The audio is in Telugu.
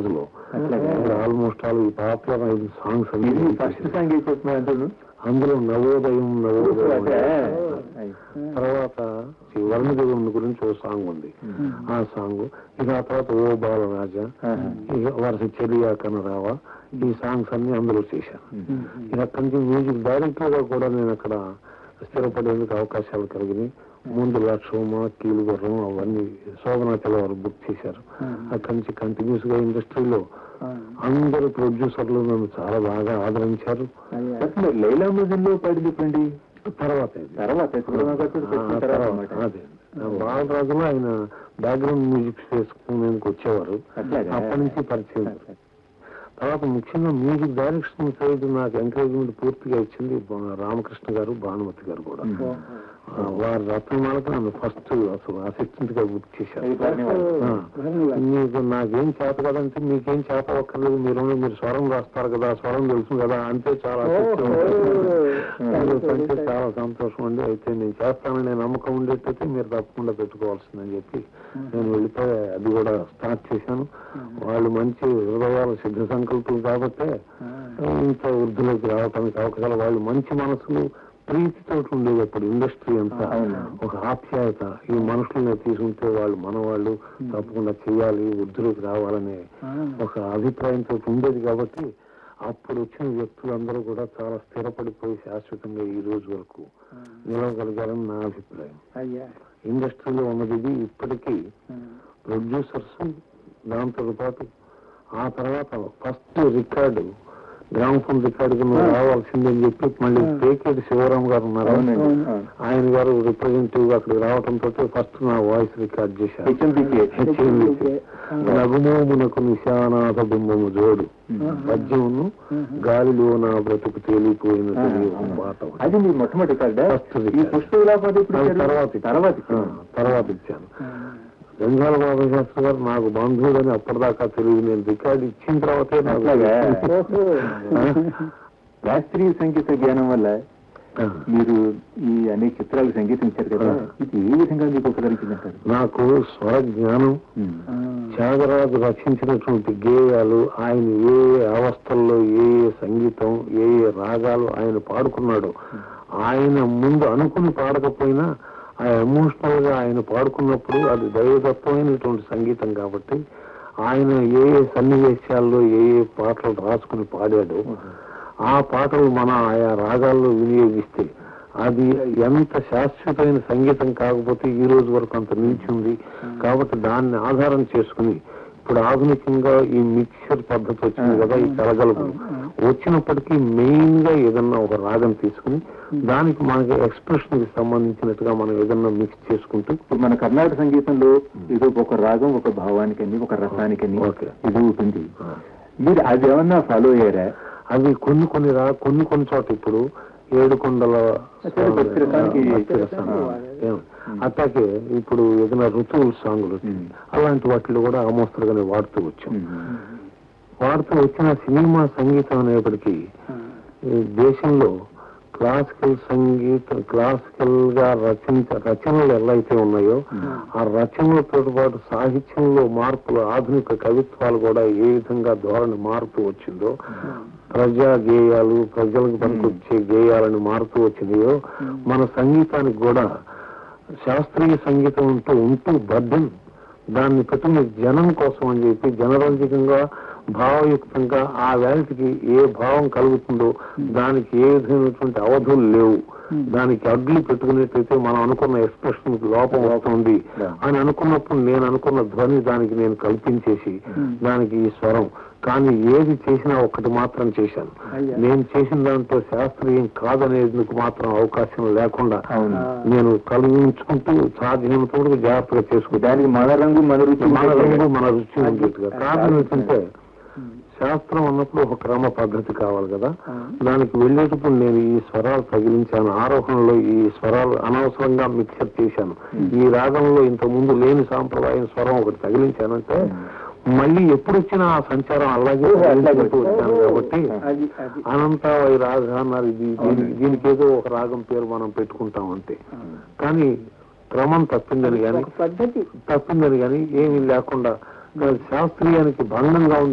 రోజులో అట్లాగే. ఆల్మోస్ట్ ఆల్ ఈ పాపులర్ అయిన సాంగ్స్ ఇది అన్ని ఫస్ట్ సాంగ్ అయిపోతున్నా అంటారు అందులో నవోదయం నవోదయం తర్వాత ఈ వరుణదేవుని గురించి ఓ సాంగ్ ఉంది ఆ సాంగ్ ఇక ఆ తర్వాత ఓ బాలరాజా ఇక వరుస చెలియా కనరావా ఈ సాంగ్స్ అన్ని అందులో చేశాను ఇక అక్కడి నుంచి మ్యూజిక్ డైరెక్టర్ గా కూడా నేను అక్కడ స్థిరపడేందుకు అవకాశాలు కలిగినాయి ముందు లక్ష్మమ కీలుగుర్రం అవన్నీ శోభనాచల వారు బుక్ చేశారు అక్కడి నుంచి కంటిన్యూస్ గా ఇండస్ట్రీలో అందరు ప్రొడ్యూసర్లు నన్ను చాలా బాగా ఆదరించారు లైలా మజిల్లో పాడింది ఎప్పుడండి తర్వాత ఇది. తర్వాత ఎప్పుడు నాకు అక్కడ ఆ పెట్టిన తర్వాత తర్వాత అన్నమాట. అదే బాలరాజులో ఆయన బ్యాక్గ్రౌండ్ మ్యూజిక్ చేసుకునేందుకు వచ్చేవారు అట్లాగా? అప్పటి నుంచి పరిచయం తర్వాత ముఖ్యంగా మ్యూజిక్ డైరెక్షన్ సైడ్ నాకు ఎంకరేజ్మెంట్ పూర్తిగా ఇచ్చింది బా- రామకృష్ణ గారు భానుమతి గారు కూడా ఆ, వారు రత్నమాలకు నన్ను ఫస్ట్ అసలు అసిస్టెంట్ గా బుక్ చేశారు అది భరణివాడు. ఆ, మీకు నాకేం చేత కదంటే మీకేం చేత ఒక్కర్లేదు మీరు మీరు స్వరం రాస్తారు కదా స్వరం తెలుసు కదా అంతే చాలా తృప్తి ఉంటుంది. అది అంటే చాలా సంతోషం అండి అయితే నేను చేస్తాననే నమ్మకం ఉండేటైతే మీరు తప్పకుండా పెట్టుకోవాల్సిందని చెప్పి నేను వెళ్ళిపోయి అది కూడా స్టార్ట్ చేశాను వాళ్ళు మంచి హృదయాల సిద్ధ సంకల్పం కాబట్టి ఇంత వృద్ధిలోకి రావడానికి అవకాశాలు వాళ్ళు మంచి మనసులు ప్రీతితో ఉండేది అప్పుడు ఇండస్ట్రీ అంతా అవును. ఒక ఆప్యాయత ఈ మనుషుల్ని తీసుకుంటే వాళ్ళు మనవాళ్ళు తప్పకుండా చేయాలి వృద్ధిలోకి రావాలనే ఒక అభిప్రాయంతో ఉండేది కాబట్టి అప్పుడు వచ్చిన వ్యక్తులందరూ కూడా చాలా స్థిరపడిపోయి శాశ్వతంగా ఈ రోజు వరకు నిలవగలిగారని నా అభిప్రాయం అయ్యా ఇండస్ట్రీలో ఉన్నది ఇది ఇప్పటికీ ప్రొడ్యూసర్స్ దాంతో పాటు ఆ తర్వాత ఫస్ట్ రికార్డు గ్రామఫోన్ రికార్డు నువ్వు రావాల్సిందని చెప్పి మళ్ళీ పేకేటి శివరాం గారు ఉన్నారు అవునండి. అవును. ఆయన గారు రిప్రజెంటేటివ్ గా అక్కడికి రావడంతో ఫస్ట్ నా వాయిస్ రికార్డ్ చేశారు హెచ్ఎండికి. హెచ్ఎండికి. నగుమోమునకు నిశానాథ బింబము జోడు పద్యమును గాలిలో నా బ్రతుకు తేలిపోయిన తెలియదు పాట ఒకటి. అది మీ మొట్టమొదటి రికార్డా First record. ఈ పుష్పవిలాపది ఇప్పుడు అది ఇచ్చారు? తర్వాత ఇచ్చాను. తర్వాత ఆ, ఇచ్చారు. తర్వాత ఇచ్చాను గంగాల బాబు శాస్త్రి గారు నాకు బంధువులని అప్పటిదాకా తెలియదు నేను రికార్డ్ ఇచ్చిన తర్వాతే నాకు అట్లాగా? తెలిసింది. శాస్త్రీయ సంగీత జ్ఞానం వల్ల ఆ. మీరు ఈ అనేక చిత్రాలకు సంగీతం ఇచ్చారు కదా ఇది ఏ విధంగా మీకు ఉపకరించిందంటారు నాకు స్వర జ్ఞానం త్యాగరాజు రచించినటువంటి గేయాలు ఆయన ఏ ఏ అవస్థల్లో ఏ ఏ సంగీతం ఏ ఏ రాగాలు ఆయన పాడుకున్నాడో ఆయన ముందు అనుకుని పాడకపోయినా ఆ ఎమోషనల్ గా ఆయన పాడుకున్నప్పుడు అది దైవతత్వమైనటువంటి సంగీతం కాబట్టి ఆయన ఏ ఏ సన్నివేశాల్లో ఏ ఏ పాటలు రాసుకుని పాడాడో ఆ పాటలు మన ఆయా రాగాల్లో వినియోగిస్తే అది ఎంత శాశ్వతమైన సంగీతం కాకపోతే ఈ రోజు వరకు అంత నిలిచి ఉంది కాబట్టి దాన్ని ఆధారం చేసుకుని ఇప్పుడు ఆధునికంగా ఈ మిక్సర్ పద్ధతి వచ్చింది కదా ఈ కలగలుపు వచ్చినప్పటికీ మెయిన్ గా ఏదన్నా ఒక రాగం తీసుకుని దానికి మనకి ఎక్స్ప్రెషన్ కి సంబంధించినట్టుగా మనం ఏదన్నా మిక్స్ చేసుకుంటూ ఇప్పుడు మన కర్ణాటక సంగీతంలో ఇది ఒక రాగం ఒక భావానికని ఒక రసానికని ఓకే. ఇది ఉంటుంది మీరు అది ఏమన్నా ఫాలో అయ్యారా అవి కొన్ని కొన్ని రా కొన్ని కొన్ని చోట ఇప్పుడు ఏడుకొండల సరే, భక్తి రసానికి భక్తి రసానికి. ఏం? అట్లాగే ఇప్పుడు ఏదైనా ఋతువుల సాంగులు వచ్చినాయి. అలాంటి వాటిలో కూడా ఆమోస్తరుగానే వాడుతూ వచ్చాం వాడుతూ వచ్చిన సినిమా సంగీతం అనేప్పటికీ ఈ దేశంలో క్లాసికల్ సంగీతం క్లాసికల్ గా రచించ రచనలు ఎలా అయితే ఉన్నాయో ఆ రచనలతో పాటు సాహిత్యంలో మార్పులు ఆధునిక కవిత్వాలు కూడా ఏ విధంగా ధోరణి మారుతూ వచ్చిందో ప్రజా గేయాలు ప్రజలకు పనికొచ్చే గేయాలని మారుతూ వచ్చినాయో మన సంగీతానికి కూడా శాస్త్రీయ సంగీతం ఉంటూ ఉంటూ బద్దం దాన్ని పెట్టిన జనం కోసం అని చెప్పి జనరంజకంగా భావయుక్తంగా ఆ వ్యాధికి ఏ భావం కలుగుతుందో దానికి ఏ విధమైనటువంటి అవధులు లేవు దానికి అడ్డులు పెట్టుకునేటైతే మనం అనుకున్న ఎక్స్ప్రెషన్ లోపం వస్తుంది అని అనుకున్నప్పుడు నేను అనుకున్న ధ్వని దానికి నేను కల్పించేసి దానికి ఈ స్వరం కానీ ఏది చేసినా ఒక్కటి మాత్రం చేశాను నేను చేసిన దాంట్లో శాస్త్రీయం కాదనేందుకు మాత్రం అవకాశం లేకుండా అవును. నేను కలిగించుకుంటూ సాధ్యమైనంత వరకు జాగ్రత్తగా చేసుకుంటాను దానికి మన రంగు మన రుచి మన రంగు మన రుచి ఉండేట్టుగా కారణం ఏంటంటే శాస్త్రం అన్నప్పుడు ఒక క్రమ పద్ధతి కావాలి కదా దానికి వెళ్ళేటప్పుడు నేను ఈ స్వరాలు తగిలించాను ఆరోహణలో ఈ స్వరాలు అనవసరంగా మిక్సర్ చేశాను ఈ రాగంలో ఇంత ముందు లేని సాంప్రదాయం స్వరం ఒకటి తగిలించానంటే మళ్ళీ ఎప్పుడు వచ్చినా ఆ సంచారం అలాగే తగిలించుకుంటూ వచ్చాను కాబట్టి అది అది అనంత ఈ రాగ అన్నారు ఇది దీనికి దీనికి ఏదో ఒక రాగం పేరు మనం పెట్టుకుంటాం అంతే కానీ క్రమం తప్పిందని కానీ ఒక పద్ధతి తప్పిందని కానీ ఏమీ లేకుండా శాస్త్రీయానికి భంగంగా ఉంది